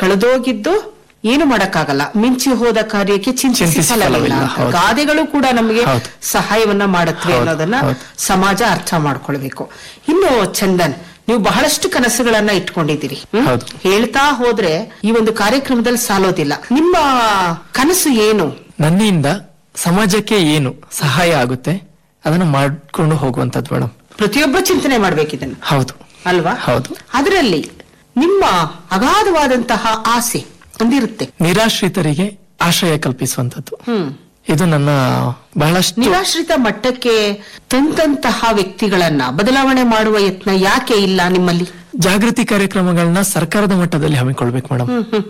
ಕಳೆದೋಗಿದ್ದು ಏನು ಮಾಡಕ್ಕಾಗಲ್ಲ ಮಿಂಚಿ ಹೋದ ಕಾರ್ಯಕ್ಕೆ ಚಿಂತಿಸಿ ಚಿಂತಿಸಿ ಫಲವಿಲ್ಲ ಫಲವಿಲ್ಲ, ಅಂತ. ಹೌದು. ಗಾದೆಗಳು ಕೂಡ ನಮಗೆ ಹೌದು. ಸಹಾಯವನ್ನ ಮಾಡುತ್ತವೆ ಹೌದು, ಅನ್ನೋದನ್ನ ಹೌದು. ಸಮಾಜ ಅರ್ಥ ಮಾಡ್ಕೊಳ್ಬೇಕು ಇನ್ನು ಚಂದನ್ ನೀವು ಬಹಳಷ್ಟು ಕನಸುಗಳನ್ನ ಇಟ್ಕೊಂಡಿದ್ದೀರಿ ಹ್ಮ್? ಹೌದು. ಹೇಳ್ತಾ ಹೋದ್ರೆ ಈ ಒಂದು ಕಾರ್ಯಕ್ರಮದಲ್ಲಿ ಸಾಲೋದಿಲ್ಲ ನಿಮ್ಮ ಕನಸು ಏನು ನನ್ನಿಂದ ಸಮಾಜಕ್ಕೆ ಏನು ಸಹಾಯ ಆಗುತ್ತೆ ಅದನ್ನ ಮಾಡ್ಕೊಂಡು ಹೋಗುವಂತದ್ದು ಮೇಡಮ್ ಪ್ರತಿಯೊಬ್ಬ ಚಿಂತನೆ ಮಾಡ್ಬೇಕಿದನ್ನು ಹೌದು ಅಲ್ವಾ ಹೌದು. ಅದರಲ್ಲಿ ನಿಮ್ಮ ಅಗಾಧವಾದಂತಹ ಆಸೆ ಒಂದಿರುತ್ತೆ ನಿರಾಶ್ರಿತರಿಗೆ ಆಶ್ರಯ ಕಲ್ಪಿಸುವಂತದ್ದು ಹ್ಮ್ ಇದು ನನ್ನ ಬಹಳಷ್ಟು ನಿರಾಶ್ರಿತ ಮಟ್ಟಕ್ಕೆ ತಂದಂತಹ ವ್ಯಕ್ತಿಗಳನ್ನ ಬದಲಾವಣೆ ಮಾಡುವ ಯತ್ನ ಯಾಕೆ ಇಲ್ಲ ನಿಮ್ಮಲ್ಲಿ ಜಾಗೃತಿ ಕಾರ್ಯಕ್ರಮಗಳನ್ನ ಸರ್ಕಾರದ ಮಟ್ಟದಲ್ಲಿ ಹಮ್ಮಿಕೊಳ್ಬೇಕು ಮೇಡಮ್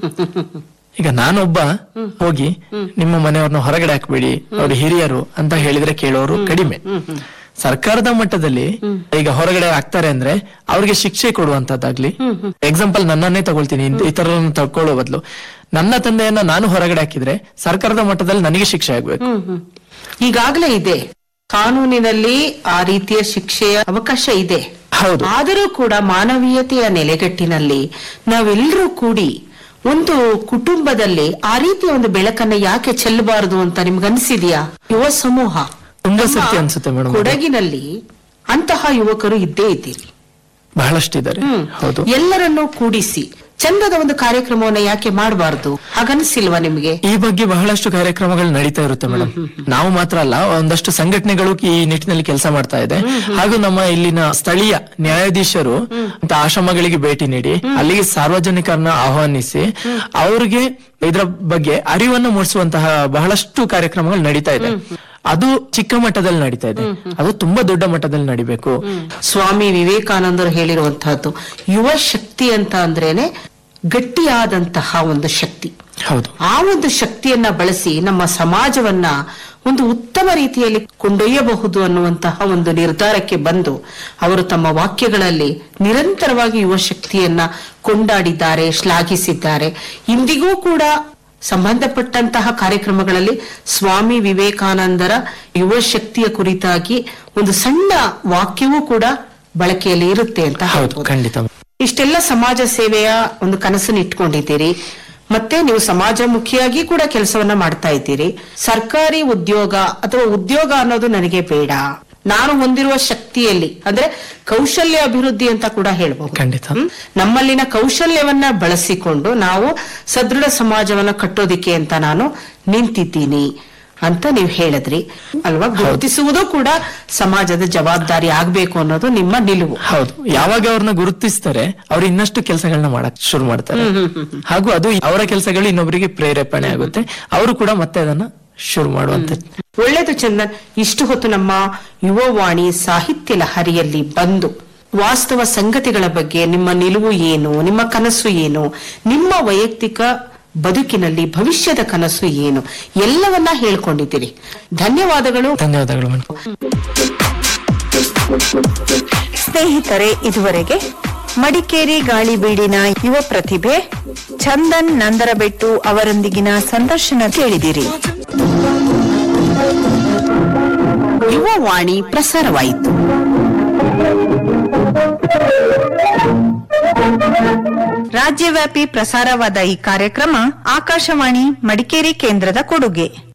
ಈಗ ನಾನೊಬ್ಬ ಹೋಗಿ ನಿಮ್ಮ ಮನೆಯವ್ರನ್ನ ಹೊರಗಡೆ ಹಾಕ್ಬೇಡಿ ಅವ್ರು ಹಿರಿಯರು ಅಂತ ಹೇಳಿದ್ರೆ ಕೇಳೋರು ಕಡಿಮೆ ಸರ್ಕಾರದ ಮಟ್ಟದಲ್ಲಿ ಈಗ ಹೊರಗಡೆ ಹಾಕ್ತಾರೆ ಅಂದ್ರೆ ಅವ್ರಿಗೆ ಶಿಕ್ಷೆ ಕೊಡುವಂತದ್ದಾಗ್ಲಿ ಎಕ್ಸಾಂಪಲ್ ನನ್ನನ್ನೇ ತಗೊಳ್ತೀನಿ ಇತರರನ್ನ ತಗೊಳ್ಳೋ ಬದಲು ನನ್ನ ತಂದೆಯನ್ನ ನಾನು ಹೊರಗಡೆ ಹಾಕಿದ್ರೆ ಸರ್ಕಾರದ ಮಟ್ಟದಲ್ಲಿ ನನಗೆ ಶಿಕ್ಷೆ ಆಗ್ಬೇಕು ಹ್ಮ್ ಹ್ಮ್ ಈಗಾಗಲೇ ಇದೆ ಕಾನೂನಿನಲ್ಲಿ ಆ ರೀತಿಯ ಶಿಕ್ಷೆಯ ಅವಕಾಶ ಇದೆ ಹೌದು ಆದರೂ ಕೂಡ ಮಾನವೀಯತೆಯ ನೆಲೆಗಟ್ಟಿನಲ್ಲಿ ನಾವೆಲ್ಲರೂ ಕೂಡಿ ಒಂದು ಕುಟುಂಬದಲ್ಲಿ ಆ ರೀತಿಯ ಒಂದು ಬೆಳಕನ್ನ ಯಾಕೆ ಚೆಲ್ಲಬಾರದು ಅಂತ ನಿಮ್ಗನ್ಸಿದ್ಯಾ ಯುವ ಸಮೂಹ ತುಂಬಾ ನಮ್ಮ ಸತ್ಯ ಅನ್ಸುತ್ತೆ ಮೇಡಮ್ ಕೊಡಗಿನಲ್ಲಿ ಅಂತಹ ಯುವಕರು ಇದ್ದೇ ಇದ್ದೀರಿ ಬಹಳಷ್ಟಿದ್ದಾರೆ ಹ್ಮ್. ಹೌದು ಎಲ್ಲರನ್ನೂ ಕೂಡಿಸಿ ಚಂದದ ಒಂದು ಕಾರ್ಯಕ್ರಮವನ್ನ ಯಾಕೆ ಮಾಡಬಾರದು ಹಾಗನ್ಸಿಲ್ವಾ ನಿಮ್ಗೆ ಈ ಬಗ್ಗೆ ಬಹಳಷ್ಟು ಕಾರ್ಯಕ್ರಮಗಳು ನಡೀತಾ ಇರುತ್ತೆ ಮೇಡಮ್ ನಾವು ಮಾತ್ರ ಅಲ್ಲ ಒಂದಷ್ಟು ಸಂಘಟನೆಗಳು ಈ ನಿಟ್ಟಿನಲ್ಲಿ ಕೆಲಸ ಮಾಡ್ತಾ ಇದೆ ಹಾಗೂ ನಮ್ಮ ಇಲ್ಲಿನ ಸ್ಥಳೀಯ ನ್ಯಾಯಾಧೀಶರು ಅಂತ ಆಶ್ರಮಗಳಿಗೆ ಭೇಟಿ ನೀಡಿ ಅಲ್ಲಿಗೆ ಸಾರ್ವಜನಿಕರನ್ನ ಆಹ್ವಾನಿಸಿ ಅವ್ರಿಗೆ ಇದರ ಬಗ್ಗೆ ಅರಿವನ್ನು ಮೂಡಿಸುವಂತಹ ಬಹಳಷ್ಟು ಕಾರ್ಯಕ್ರಮಗಳು ನಡೀತಾ ಇದೆ ಅದು ಚಿಕ್ಕ ಮಟ್ಟದಲ್ಲಿ ನಡೀತಾ ಇದೆ ಅದು ತುಂಬಾ ದೊಡ್ಡ ಮಟ್ಟದಲ್ಲಿ ನಡಿಬೇಕು ಸ್ವಾಮಿ ವಿವೇಕಾನಂದರು ಹೇಳಿರುವಂತಹದ್ದು ಯುವ ಶಕ್ತಿ ಅಂತ ಅಂದ್ರೇನೆ ಗಟ್ಟಿಯಾದಂತಹ ಒಂದು ಶಕ್ತಿ ಹೌದು ಆ ಒಂದು ಶಕ್ತಿಯನ್ನ ಬಳಸಿ ನಮ್ಮ ಸಮಾಜವನ್ನ ಒಂದು ಉತ್ತಮ ರೀತಿಯಲ್ಲಿ ಕೊಂಡೊಯ್ಯಬಹುದು ಅನ್ನುವಂತಹ ಒಂದು ನಿರ್ಧಾರಕ್ಕೆ ಬಂದು ಅವರು ತಮ್ಮ ವಾಕ್ಯಗಳಲ್ಲಿ ನಿರಂತರವಾಗಿ ಯುವ ಶಕ್ತಿಯನ್ನ ಕೊಂಡಾಡಿದ್ದಾರೆ ಶ್ಲಾಘಿಸಿದ್ದಾರೆ ಇಂದಿಗೂ ಕೂಡ ಸಂಬಂಧಪಟ್ಟಂತಹ ಕಾರ್ಯಕ್ರಮಗಳಲ್ಲಿ ಸ್ವಾಮಿ ವಿವೇಕಾನಂದರ ಯುವ ಶಕ್ತಿಯ ಕುರಿತಾಗಿ ಒಂದು ಸಣ್ಣ ವಾಕ್ಯವೂ ಕೂಡ ಬಳಕೆಯಲ್ಲಿ ಇರುತ್ತೆ ಅಂತ ಹೌದು ಹೇಳ್ಬೋದು. ಖಂಡಿತ ಇಷ್ಟೆಲ್ಲ ಸಮಾಜ ಸೇವೆಯ ಒಂದು ಕನಸನ್ನು ಇಟ್ಕೊಂಡಿದ್ದೀರಿ ಮತ್ತೆ ನೀವು ಸಮಾಜಮುಖಿಯಾಗಿ ಕೂಡ ಕೆಲಸವನ್ನ ಮಾಡ್ತಾ ಇದ್ದೀರಿ ಸರ್ಕಾರಿ ಉದ್ಯೋಗ ಅಥವಾ ಉದ್ಯೋಗ ಅನ್ನೋದು ನನಗೆ ಬೇಡ ನಾನು ಹೊಂದಿರುವ ಶಕ್ತಿಯಲ್ಲಿ ಅಂದ್ರೆ ಕೌಶಲ್ಯ ಅಭಿವೃದ್ಧಿ ಅಂತ ಕೂಡ ಹೇಳ್ಬಹುದು ಖಂಡಿತ ಹ್ಮ್? ನಮ್ಮಲ್ಲಿನ ಕೌಶಲ್ಯವನ್ನ ಬಳಸಿಕೊಂಡು ನಾವು ಸದೃಢ ಸಮಾಜವನ್ನ ಕಟ್ಟೋದಿಕ್ಕೆ ಅಂತ ನಾನು ನಿಂತಿದ್ದೀನಿ ಅಂತ ನೀವು ಹೇಳಿದ್ರಿ ಅಲ್ವಾ ಗುರುತಿಸುವುದು ಕೂಡ ಸಮಾಜದ ಜವಾಬ್ದಾರಿ ಆಗ್ಬೇಕು ಅನ್ನೋದು ನಿಮ್ಮ ನಿಲುವು ಹೌದು ಯಾವಾಗ ಅವ್ರನ್ನ ಗುರುತಿಸ್ತಾರೆ ಅವ್ರು ಇನ್ನಷ್ಟು ಕೆಲಸಗಳನ್ನ ಮಾಡಕ್ ಶುರು ಮಾಡ್ತಾರೆ ಹಾಗೂ ಅದು ಅವರ ಕೆಲಸಗಳು ಇನ್ನೊಬ್ಬರಿಗೆ ಪ್ರೇರೇಪಣೆ ಆಗುತ್ತೆ ಅವರು ಕೂಡ ಮತ್ತೆ ಅದನ್ನ ಶುರು ಮಾಡುವಂತ ಒಳ್ಳೆಯದು ಚಂದನ್ ಇಷ್ಟು ಹೊತ್ತು ನಮ್ಮ ಯುವವಾಣಿ ಸಾಹಿತ್ಯ ಲಹರಿಯಲ್ಲಿ ಬಂದು ವಾಸ್ತವ ಸಂಗತಿಗಳ ಬಗ್ಗೆ ನಿಮ್ಮ ನಿಲುವು ಏನು ನಿಮ್ಮ ಕನಸು ಏನು ನಿಮ್ಮ ವೈಯಕ್ತಿಕ ಬದುಕಿನಲ್ಲಿ ಭವಿಷ್ಯದ ಕನಸು ಏನು ಎಲ್ಲವನ್ನ ಹೇಳ್ಕೊಂಡಿದ್ದೀರಿ ಧನ್ಯವಾದಗಳು ಧನ್ಯವಾದಗಳು ಮೇಡಮ್ ಸ್ನೇಹಿತರೆ ಇದುವರೆಗೆ ಮಡಿಕೇರಿ ಗಾಳಿಬೀಡಿನ ಯುವ ಪ್ರತಿಭೆ ಚಂದನ್ ನಂದರಬೆಟ್ಟು ಅವರೊಂದಿಗಿನ ಸಂದರ್ಶನ ಕೇಳಿದಿರಿ ಯುವವಾಣಿ ಪ್ರಸಾರವಾಯಿತು ರಾಜ್ಯವ್ಯಾಪಿ ಪ್ರಸಾರವಾದ ಈ ಕಾರ್ಯಕ್ರಮ ಆಕಾಶವಾಣಿ ಮಡಿಕೇರಿ ಕೇಂದ್ರದ ಕೊಡುಗೆ